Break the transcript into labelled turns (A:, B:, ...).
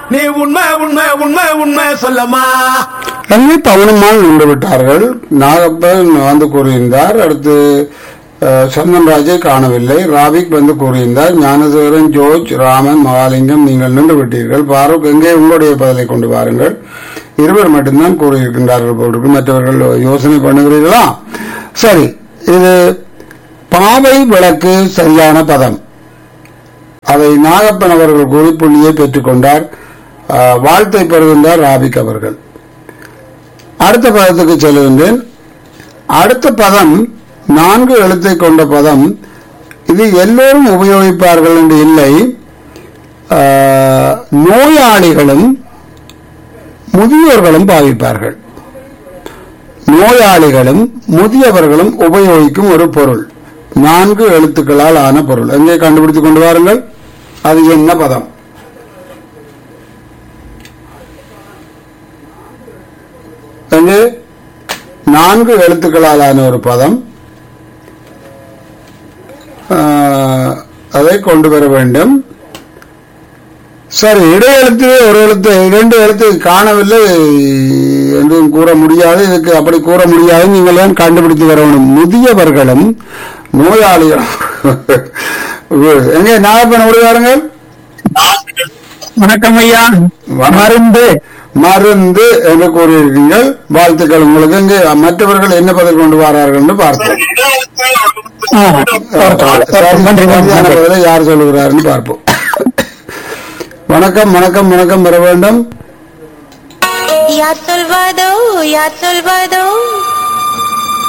A: நீ உண்மை உண்மை உண்மை உண்மை சொல்லம்மா
B: எங்கே பவனம்மாள் நின்று விட்டார்கள் நாகப்பன் வந்து கூறியிருந்தார் அடுத்து அஹ், சந்தன்ராஜை காணவில்லை ராபிக் வந்து கூறியிருந்தார் ஞானசேகரன் ஜோர்ஜ் ராமன் மகாலிங்கம் நீங்கள் நின்று விட்டீர்கள் பாரூக் எங்கே உங்களுடைய பதிலை கொண்டு வாருங்கள் இருவர் மட்டும்தான் கூறியிருக்கின்றார்கள் போட்டிருக்கு மற்றவர்கள் யோசனை பண்ணுகிறீர்களா சரி இது பாவை விளக்கு சரியான பதம் அதை நாகப்பன் அவர்கள் கூறி புள்ளியை பெற்றுக்கொண்டார் அஹ், வாழ்த்தை பெறுகின்றார் ராபிக் அவர்கள் அடுத்த பதத்துக்கு செல்கின்றேன் அடுத்த பதம் நான்கு எழுத்தை கொண்ட பதம் இது எல்லோரும் உபயோகிப்பார்கள் என்று இல்லை ஆஹ், நோயாளிகளும் முதியோர்களும் பாவிப்பார்கள் நோயாளிகளும் முதியவர்களும் உபயோகிக்கும் ஒரு பொருள் நான்கு எழுத்துக்களால் ஆன பொருள் எங்கே கண்டுபிடித்துக் கொண்டு வாருங்கள் அது என்ன பதம் எங்கே நான்கு எழுத்துக்களாலான ஒரு பதம் ஆஹ், அதை கொண்டு வர வேண்டும் சரி இடையெழுத்து ஒரு எழுத்து இரண்டு எழுத்து காணவில்லை என்றும் கூற முடியாது இதுக்கு அப்படி கூற முடியாது நீங்கள் ஏன் கண்டுபிடித்து வரணும் முதியவர்களும் நோயாளிகளும் எங்கே நாகப்பன் விடுவாருங்கள்
C: வணக்கம் ஐயா மருந்து
B: மருந்து என்று கூறியிருக்கீங்கள் வாழ்த்துக்கள் உங்களுக்கு இங்கு மற்றவர்கள் என்ன பதில் கொண்டு வரார்கள் என்று பார்ப்போம்
C: ஆ, நன்றி,
B: சரியான
C: நன்றி.
B: பதிலை யார் சொல்லுகிறார்னு பார்ப்போம் வணக்கம் வணக்கம் வணக்கம் பெற வேண்டும்
D: யார் சொல்வதோ யார் சொல்வதோ